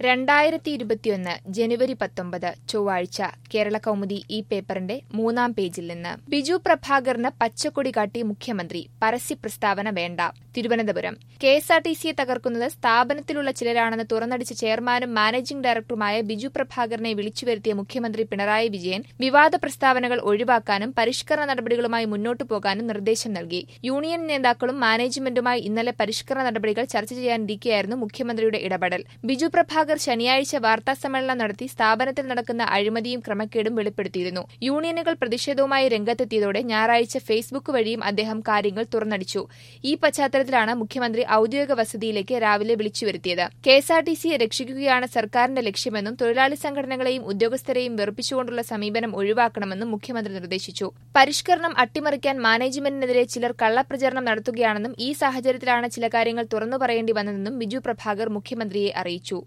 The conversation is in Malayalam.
രണ്ടായിരത്തി ഇരുപത്തിയൊന്ന് ജനുവരി പത്തൊമ്പത് ചൊവ്വാഴ്ച കേരള കൗമുദി ഈ പേപ്പറിന്റെ മൂന്നാം പേജിൽ നിന്ന് ബിജു പ്രഭാകറിന് പച്ചക്കൊടി കാട്ടി മുഖ്യമന്ത്രി പരസ്യ പ്രസ്താവന വേണ്ട Thiruvananthapuram K S R T സിയെ തകർക്കുന്നത് സ്ഥാപനത്തിലുള്ള ചിലരാണെന്ന് തുറന്നടിച്ച ചെയർമാനും മാനേജിംഗ് ഡയറക്ടറുമായ ബിജു പ്രഭാകറിനെ വിളിച്ചുവരുത്തിയ മുഖ്യമന്ത്രി പിണറായി വിജയൻ വിവാദ പ്രസ്താവനകൾ ഒഴിവാക്കാനും പരിഷ്കരണ നടപടികളുമായി മുന്നോട്ടു പോകാനും നിർദ്ദേശം നൽകി യൂണിയൻ നേതാക്കളും മാനേജ്മെന്റുമായി ഇന്നലെ പരിഷ്കരണ നടപടികൾ ചർച്ച ചെയ്യാനിരിക്കെയായിരുന്നു മുഖ്യമന്ത്രിയുടെ ഇടപെടൽ ബിജു പ്രഭാകർ ശനിയാഴ്ച വാർത്താസമ്മേളനം നടത്തി സ്ഥാപനത്തിൽ നടക്കുന്ന അഴിമതിയും ക്രമക്കേടും വെളിപ്പെടുത്തിയിരുന്നു യൂണിയനുകൾ പ്രതിഷേധവുമായി രംഗത്തെത്തിയതോടെ ഞായറാഴ്ച ഫേസ്ബുക്ക് വഴിയും അദ്ദേഹം കാര്യങ്ങൾ തുറന്നടിച്ചു ഈ പശ്ചാത്തലത്തിലാണ് മുഖ്യമന്ത്രി ഔദ്യോഗിക വസതിയിലേക്ക് രാവിലെ വിളിച്ചുവരുത്തിയത് കെഎസ്ആർടിസിയെ രക്ഷിക്കുകയാണ് സർക്കാരിന്റെ ലക്ഷ്യമെന്നും തൊഴിലാളി സംഘടനകളെയും ഉദ്യോഗസ്ഥരെയും വെറുപ്പിച്ചുകൊണ്ടുള്ള സമീപനം ഒഴിവാക്കണമെന്നും മുഖ്യമന്ത്രി നിർദ്ദേശിച്ചു പരിഷ്കരണം അട്ടിമറിക്കാൻ മാനേജ്മെന്റിനെതിരെ ചിലർ കള്ളപ്രചരണം നടത്തുകയാണെന്നും ഈ സാഹചര്യത്തിലാണ് ചില കാര്യങ്ങൾ തുറന്നു പറയേണ്ടി വന്നതെന്നും ബിജു പ്രഭാകർ മുഖ്യമന്ത്രിയെ അറിയിച്ചു